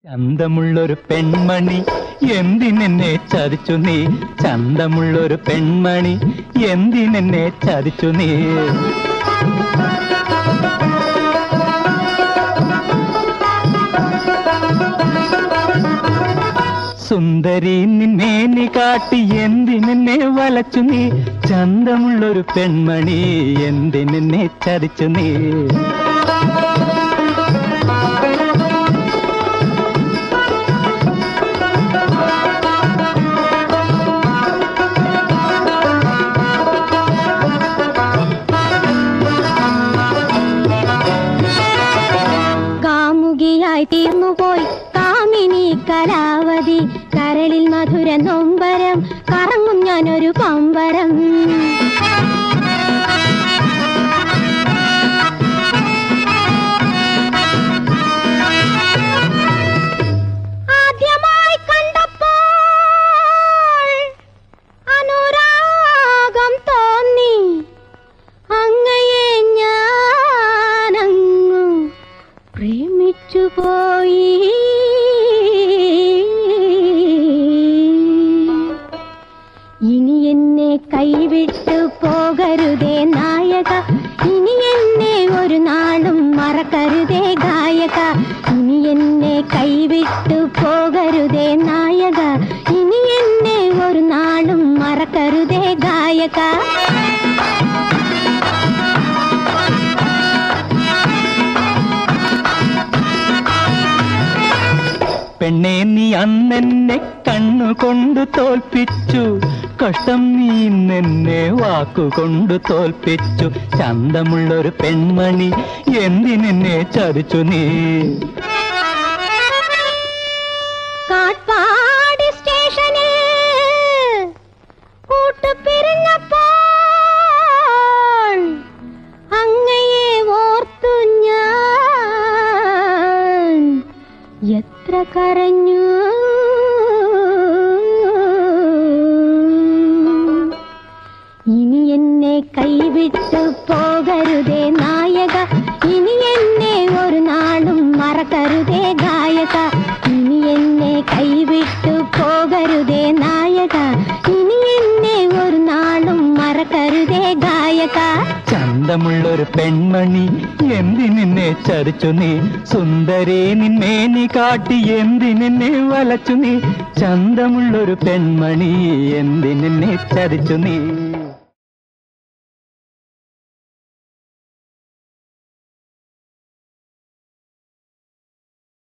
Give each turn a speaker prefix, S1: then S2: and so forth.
S1: ചന്തമുള്ളൊരു പെൺമണി എന്തിനെന്നെ ചതിച്ചു നീ ചന്തമുള്ളൊരു പെൺമണി എന്തിനെന്നെ ചതിച്ചു നീ സുന്ദരി നിന്നേനി കാട്ടി എന്തിനെന്നെ വലച്ചു നീ ചന്തമുള്ളൊരു പെൺമണി എന്തിനെന്നെ ചതിച്ചു നീ
S2: കാമുകിയായി തീർന്നുപോയി കാമിനി കലാവതി കരളിൽ മധുര നൊമ്പരം കറങ്ങും ഞാനൊരു പമ്പരം ആദ്യമായി കണ്ടപ്പോൾ അനുരാഗം തോന്നി അങ്ങയെ ഞാനങ്ങു പ്രേമിച്ചു പോയി ഇനി എന്നെ കൈവിട്ടു പോകരുതേ നായക ഇനി എന്നെ ഒരു നാളും മറക്കരുതേ ഗായക ഇനി എന്നെ കൈവിട്ടു പോകരുതേ നായക ഇനി എന്നെ ഒരു നാളും മറക്കരുതേ ഗായക
S1: പെണ്ണെ നീ അന്നെന്നെ കണ്ണുകൊണ്ട് തോൽപ്പിച്ചു കഷ്ടം നീ ഇന്നെന്നെ വാക്കുകൊണ്ട് തോൽപ്പിച്ചു ചന്തമുള്ളൊരു പെൺമണി എന്തിനെന്നെ ചതിച്ചു നീ
S2: കാട്പാടി സ്റ്റേഷനിൽ കൂട്ടുപിരിഞ്ഞപ്പോൾ അങ്ങയെ ഓർത്തു ഞാൻ എത്ര കരഞ്ഞു ഇനി എന്നെ കൈവിട്ടു പോകരുതേ നായക ഇനി എന്നെ ഒരു നാളും മറക്കരുതേ ഗായക ഇനി എന്നെ കൈവിട്ടു പോകരുതേ നായക ഇനി എന്നെ ഒരു നാളും മറക്കരുതേ ഗായക
S1: ചന്തമുള്ളൊരു പെൺമണി എന്തിനെന്നെ ചതിച്ചു നീ സുന്ദരേ നിന്നെ നീ കാട്ടി എന്തിനെന്നെ വലച്ചു നീ ചന്തമുള്ളൊരു പെൺമണി എന്തിനെന്നെ ചതിച്ചു നീ